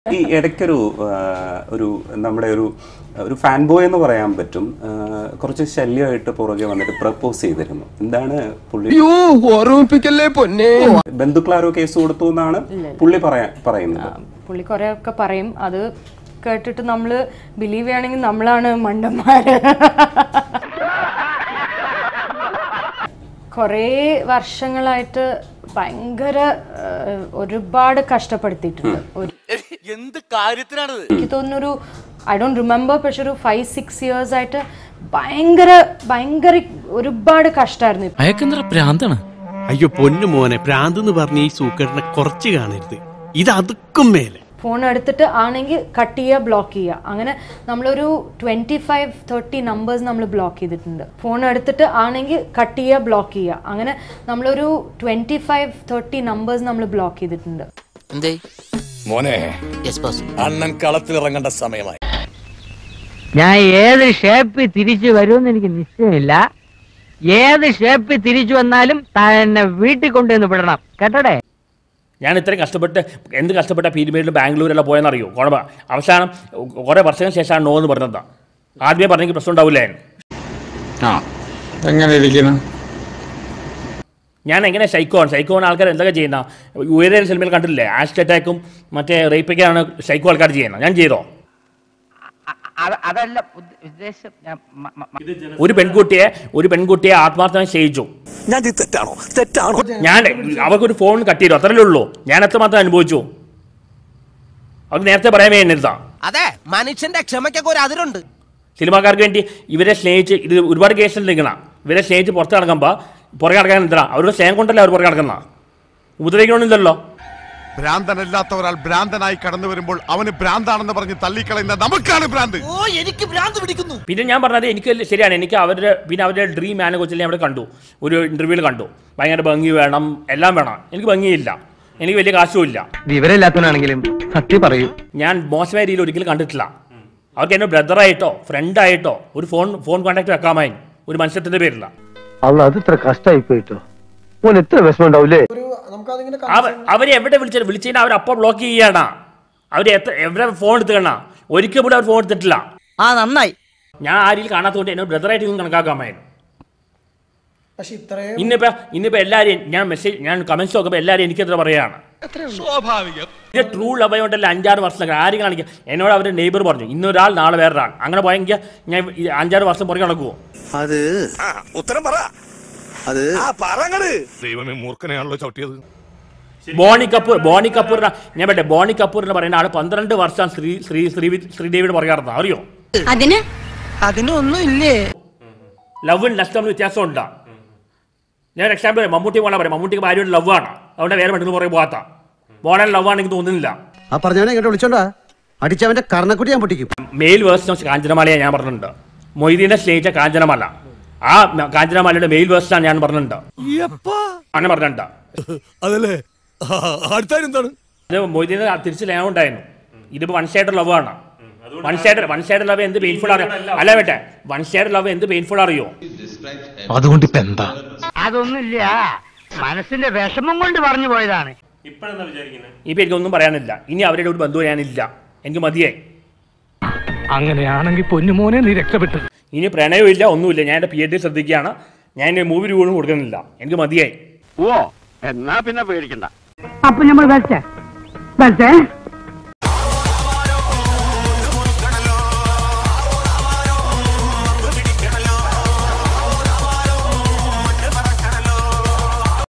ഈ ഇടയ്ക്കൊരു ആ, ഒരു നമ്മുടെ ഒരു ഒരു ഫാൻ ബോയ് എന്ന് പറയാൻ പറ്റും ആ, കുറച്ച് ശല്യമായിട്ട് പുറകെ വന്നിട്ട് പ്രപ്പോസ് ചെയ്തിരുന്നു എന്താണ് പുള്ളി ഓർമ്മിപ്പിക്കല്ലേ പൊന്നെ ബന്ധുക്കളാരോ കേസ് കൊടുത്തു എന്നാണ് പുള്ളി പറയാ പറയുന്നത് പുള്ളി കുറേ ഒക്കെ പറയും അത് കേട്ടിട്ട് നമ്മൾ ബിലീവ് ചെയ്യണമെങ്കിൽ നമ്മളാണ് മണ്ടന്മാര് കുറേ വർഷങ്ങളായിട്ട് ഭയങ്കര ഏഹ്, ഒരുപാട് കഷ്ടപ്പെടുത്തിയിട്ടുണ്ട് ഒരു എന്ത് കാര്യത്തിനാണിത് എനിക്ക് തോന്നുന്നൊരു ഐ ഡോണ്ട് റിമെമ്പർ പക്ഷെ ഒരു ഫൈവ് സിക്സ് ഇയേഴ്സ് ആയിട്ട് ഭയങ്കര ഭയങ്കര ഒരുപാട് കഷ്ടമായിരുന്നു അയക്കെന്തറ പ്രാന്താണ് അയ്യോ പൊന്നു മോനെ പ്രാന്ത് എന്ന് പറഞ്ഞ ഈ സൂക്കേടിനെ കുറച്ച് കാണരുത് ഇത് അതുക്കും മേലെ ഫോൺ എടുത്തിട്ട് ആണെങ്കിൽ കട്ട് ചെയ്യുക ബ്ലോക്ക് ചെയ്യുക അങ്ങനെ നമ്മളൊരു ട്വൻറ്റി ഫൈവ് തേർട്ടി നമ്പേഴ്സ് നമ്മൾ ബ്ലോക്ക് ചെയ്തിട്ടുണ്ട് ഫോൺ എടുത്തിട്ട് ആണെങ്കിൽ കട്ട് ചെയ്യുക ബ്ലോക്ക് ചെയ്യുക അങ്ങനെ നമ്മളൊരു ട്വൻറ്റി ഫൈവ് തേർട്ടി നമ്പേഴ്സ് നമ്മൾ ബ്ലോക്ക് ചെയ്തിട്ടുണ്ട് എന്തേ മോനെ യെസ് ബോസ് അണ്ണൻ കളത്തിലിറങ്ങേണ്ട സമയമായി ഞാൻ ഏത് ഷേപ്പിൽ തിരിച്ചു വരുമെന്ന് എനിക്ക് നിശ്ചയമില്ല ഏത് ഷേപ്പിൽ തിരിച്ചു വന്നാലും താൻ എന്നെ വീട്ടിൽ കൊണ്ടുവന്ന് വിടണം കേട്ടോടെ ഞാൻ ഇത്രയും കഷ്ടപ്പെട്ട് എന്ത് കഷ്ടപ്പെട്ട പീരിമേഡിൽ ബാംഗ്ലൂരെല്ലാം പോയെന്നറിയോ കുഴപ്പ അവസാനം കുറേ വർഷങ്ങൾക്ക് ശേഷമാണ് നോ എന്ന് പറഞ്ഞതാ ആദ്യമേ പറഞ്ഞെങ്കിൽ പ്രശ്നം ഉണ്ടാവില്ല ആ എങ്ങനെ ഇരിക്കുന്നു ഞാൻ എങ്ങനെ സൈക്കോൺ സൈക്കോൺ ആൾക്കാർ എന്തൊക്കെ ചെയ്യുന്ന ഉയരേൽ സിനിമയിൽ കണ്ടില്ലേ ആസ്റ്റ് അറ്റാക്കും മറ്റേ റേപ്പൊക്കെയാണ് സൈക്കോ ആൾക്കാർ ചെയ്യുന്നത് ഞാൻ ചെയ്തോ അതല്ല ഉദ്ദേശം ഞാൻ മ- മ- മ- ഒരു പെൺകുട്ടിയെ ഒരു പെൺകുട്ടിയെ ആത്മാർത്ഥമായി സ്നേഹിച്ചു ഞാൻ ഇത് തെറ്റാണോ തെറ്റാണോ ഞാൻ അവർക്കൊരു ഫോൺ കട്ട് ചെയ്തു അത്രയല്ലേ ഉള്ളൂ ഞാൻ എത്രമാത്രം അനുഭവിച്ചു അത് നേരത്തെ പറയാൻ വേണ്ടിയിരുന്നാ അതെ മനുഷ്യന്റെ ക്ഷമയ്ക്കൊക്കെ ഒരു അതിരുണ്ട് സിനിമാക്കാർക്ക് വേണ്ടി ഇവരെ സ്നേഹിച്ച് ഇത് ഒരുപാട് കേസിൽ നിൽക്കണം ഇവരെ സ്നേഹിച്ച് പുറത്ത് നടക്കുമ്പോൾ പുറകെ നടക്കാൻ എന്തിനാ അവരുടെ സ്നേഹം കൊണ്ടല്ലേ അവർ പുറകെ നടക്കുന്ന ഉപദ്രവിക്കണമെന്നില്ലല്ലോ ഭ്രാന്തനല്ലാത്ത ഒരാൾ ഭ്രാന്തനായി കടന്നു വരുമ്പോൾ അവന് ഭ്രാന്താണെന്ന് പറഞ്ഞ് തള്ളിക്കളയുന്ന നമുക്കാണ് ഭ്രാന്ത് ഓ എനിക്ക് ഭ്രാന്ത് പിടിക്കുന്നു പിന്നെ ഞാൻ പറഞ്ഞത് എനിക്ക് ശരിയാണ് എനിക്ക് അവരുടെ പിന്നെ അവരുടെ ഡ്രീം മാനെ കുറിച്ച് ഞാൻ അവിടെ കണ്ടു ഒരു ഇൻ്റർവ്യൂവിൽ കണ്ടു ഭയങ്കര ഭംഗി വേണം എല്ലാം വേണം എനിക്ക് ഭംഗിയില്ല എനിക്ക് വലിയ കാശും ഇല്ല വിവരമില്ലാത്തവനാണെങ്കിലും സത്യം പറയൂ ഞാൻ മോശമായ രീതിയിൽ ഒരിക്കലും കണ്ടിട്ടില്ല അവർക്ക് എന്നെ ബ്രദറായിട്ടോ ഫ്രണ്ടായിട്ടോ ഒരു ഫോൺ ഫോൺ കോൺടാക്ട് വെക്കാമായി ഒരു മനുഷ്യത്തിന്റെ പേരില്ല അല്ല അത് ഇത്ര കഷ്ടമായി പോയിട്ടോ ഓൻ എത്ര വിഷമം ഉണ്ടാവൂലേ അവ- അവരെ എവിടെ വിളിച്ചാൽ വിളിച്ചതിന് അവർ അപ്പോൾ ബ്ലോക്ക് ചെയ്യണ അവർ എത്ര എവിടെ ഫോൺ എടുത്തുകണ ഒരിക്കൽ പോലും അവർ ഫോൺ എടുത്തിട്ടില്ല ആ നന്നായി ഞാൻ ആ രീതിയിൽ കാണാത്തതുകൊണ്ട് എന്നെ ബ്രദറായിട്ട് ഇതൊന്നും കണക്കാക്കാമായിരുന്നു ഇന്നിപ്പോ ഇന്നിപ്പോ എല്ലാവരെയും ഞാൻ മെസ്സേജ് ഞാൻ കമന്റ്സ് നോക്കുമ്പോൾ എല്ലാവരും എനിക്കെത്ര പറയാണ് ഇത് ട്രൂ ലവ് ഉണ്ടല്ലോ അഞ്ചാറ് വർഷം ആര് കാണിക്കുക എന്നോട് അവരുടെ നെയ്ബർ പറഞ്ഞു ഇന്നൊരാൾ നാളെ വേറൊരാൾ അങ്ങനെ പോയെങ്കിൽ ഞാൻ ഈ അഞ്ചാറ് വർഷം പുറകെ നടക്കുമോ അത് ഉത്തരം പറ അത് ആ പറങ്ങട് ദൈവമേ മൂർഖനെയാണല്ലോ ചവിട്ടിയത് ബോണി കപൂർ ബോണി കപൂറിനെ ഞാൻ പറ്റേ ബോണി കപൂർ എന്ന് പറയുന്ന ആൾ പന്ത്രണ്ട് വർഷം ശ്രീ ശ്രീ ശ്രീ ശ്രീദേവിയുടെ പുറകെ നടന്നു അറിയോ അതിന് അതിനൊന്നും ഇല്ലേ ലവും നഷ്ടം വ്യത്യാസം ഉണ്ടാ ഞാൻ എക്സാമ്പിൾ പറയാം മമ്മൂട്ടി പോകാൻ പറയാം മമ്മൂട്ടിക്ക് ഭാര്യയുടെ ലവ് ആണ് അതുകൊണ്ട് വേറെ പെണ്ണിന് പുറകെ പോകാത്ത മോണൽ ലവ് ആണെങ്കിൽ തോന്നുന്നില്ല ആ പറഞ്ഞവനെ ഇങ്ങോട്ട് വിളിച്ചോണ്ടാ അടിച്ചവന്റെ കർണക്കുട്ടി ഞാൻ പൊട്ടിക്കും മെയിൽ വേഴ്സൺ കാഞ്ചനമാലയെ ഞാൻ പറഞ്ഞിട്ടുണ്ട് മൊയ്തീനെ സ്നേഹിച്ച കാഞ്ചനമാല ആ മ- കാഞ്ചനമാലയുടെ മെയിൽ വേഴ്സണാണ് ഞാൻ പറഞ്ഞിട്ടുണ്ട് അങ്ങനെ പറഞ്ഞിട്ടുണ്ട് അതല്ലേ അടുത്താരെന്താണ് അത് മൊയ്തീനെ തിരിച്ച് ലേഖനം ഉണ്ടായിരുന്നു ഇതിപ്പോ വൺ സൈഡ് ലവ് ആണ് one side one side love എന്ത് പെയിൻഫുൾ അറിയോ അല്ല വേട്ടെ വൺ സൈഡ് ലവ് എന്ത് പെയിൻഫുൾ അറിയോ അതുകൊണ്ട് ഇപ്പൊ എന്താ അതൊന്നുമില്ല മനസ്സിന്റെ വിഷമം കൊണ്ട് പറഞ്ഞു പോയതാണ് ഇപ്പൊ എനിക്കൊന്നും പറയാനില്ല ഇനി അവരുടെ ഒരു ബന്ധു ഞാനില്ല എനിക്ക് മതിയായി അങ്ങനെയാണെങ്കിൽ പൊന്നുമോനെ നീ രക്ഷപ്പെട്ടു ഇനി പ്രണയമില്ല ഒന്നുമില്ല ഞാൻ എൻ്റെ പി എച്ച് ഡി ശ്രദ്ധിക്കുകയാണ് ഞാൻ മൂവി രൂപകളും കൊടുക്കുന്നില്ല എനിക്ക് മതിയായി ഓ എന്നാ പിന്നെ പേടിക്കണ്ട അപ്പൊ നമ്മൾ വരച്ചേ വരച്ചേ